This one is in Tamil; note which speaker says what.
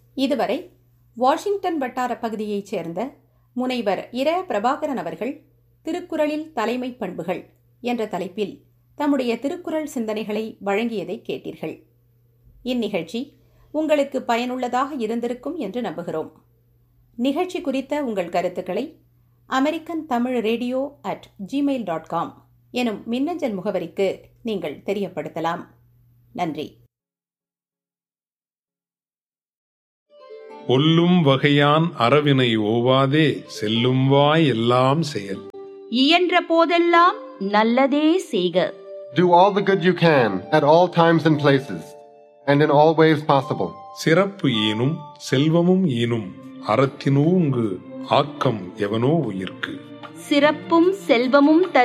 Speaker 1: இதுவரை வாஷிங்டன் வட்டார பகுதியைச் சேர்ந்த முனைவர் இர பிரபாகரன் அவர்கள் திருக்குறளில் தலைமை பண்புகள் என்ற தலைப்பில் தம்முடைய திருக்குறள் சிந்தனைகளை வழங்கியதை கேட்டீர்கள் இந்நிகழ்ச்சி உங்களுக்கு பயனுள்ளதாக இருந்திருக்கும் என்று நம்புகிறோம் நிகழ்ச்சி குறித்த உங்கள் கருத்துக்களை American Tamil radio at Gmail dot com எனும் மின்னஞ்சல் முகவரிக்கு நீங்கள் தெரியப்படுத்தலாம் நன்றி
Speaker 2: ஒல்லும் வகையான் அறவினை ஓவாதே செல்லும் வாய் எல்லாம் செயல்
Speaker 3: இயன்ற போதெல்லாம் நல்லதே செய்க
Speaker 4: Do all the good you can at all times and places, and in all ways possible.
Speaker 2: சிறப்பு ஈனும் செல்வமும் ஈனும் அறத்தினூங்கு ஆக்கம் எவனோ உயிர்க்கு
Speaker 3: சிறப்பும் செல்வமும்